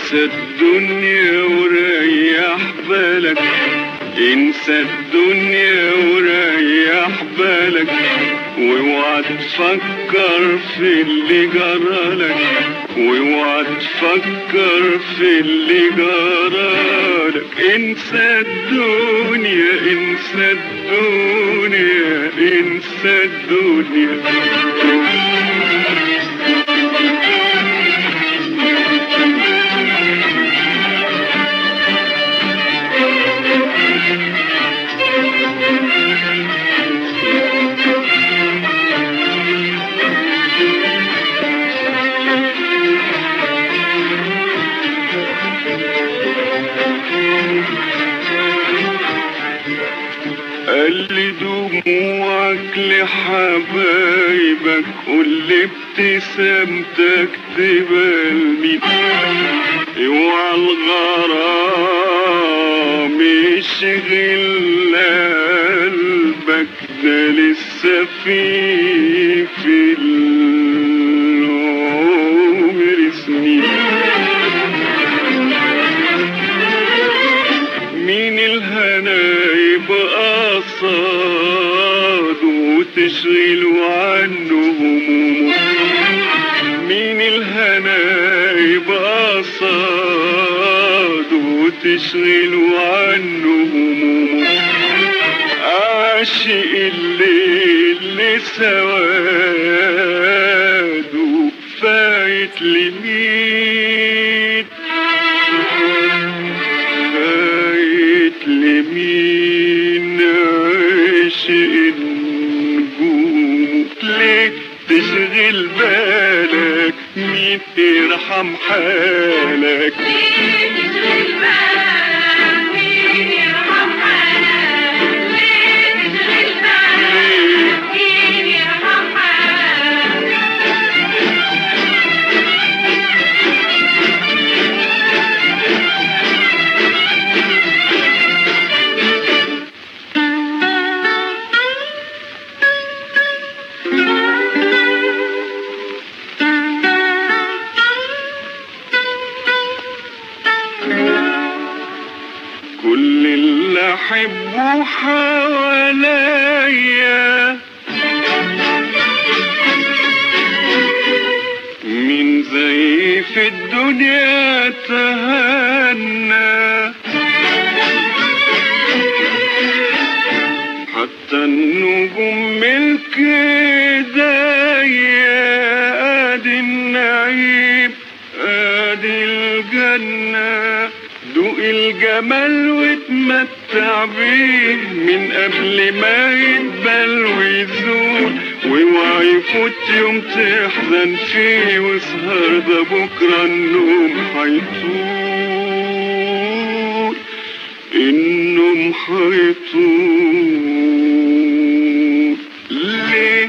انسى الدنيا وريح بالك انسى الدنيا وريح بالك واوعى تفكر في اللي جرالك واوعى تفكر في اللي جرالك انسى الدنيا انسى الدنيا انسى الدنيا قال لي دموعك لحبايبك قول لي ابتسامتك تبقى لمين اوعى الغرام يشغل قلبك ده لسه في في العمر سنين مين الهنا يبقى صاد وتشغل عنه همومه مين الهنا يبقى صاد وتشغل عنه همومه عاشق الليل لسواده فايت لمين فايت لمين عاشق النجوم ليه تشغل بالك مين يرحم حالك كل اللي احبه حواليا مين زي في الدنيا تهنى حتى النجوم ملك ايديا ادي النعيم ادي الجنة دوق الجمال واتمتع بيه من قبل ما يدبل ويزول واوعى يفوت يوم تحزن فيه واسهر ده بكرة النوم هيطول النوم هيطول ليه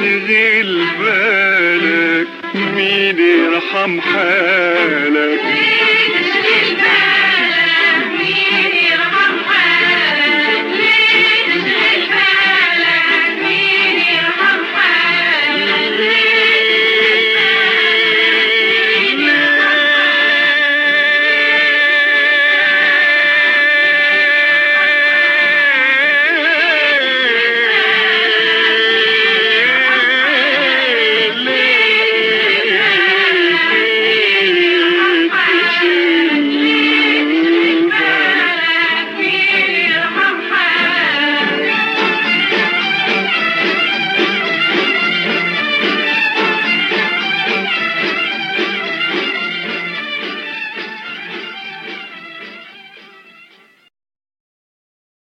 تشغل بالك مين يرحم حالك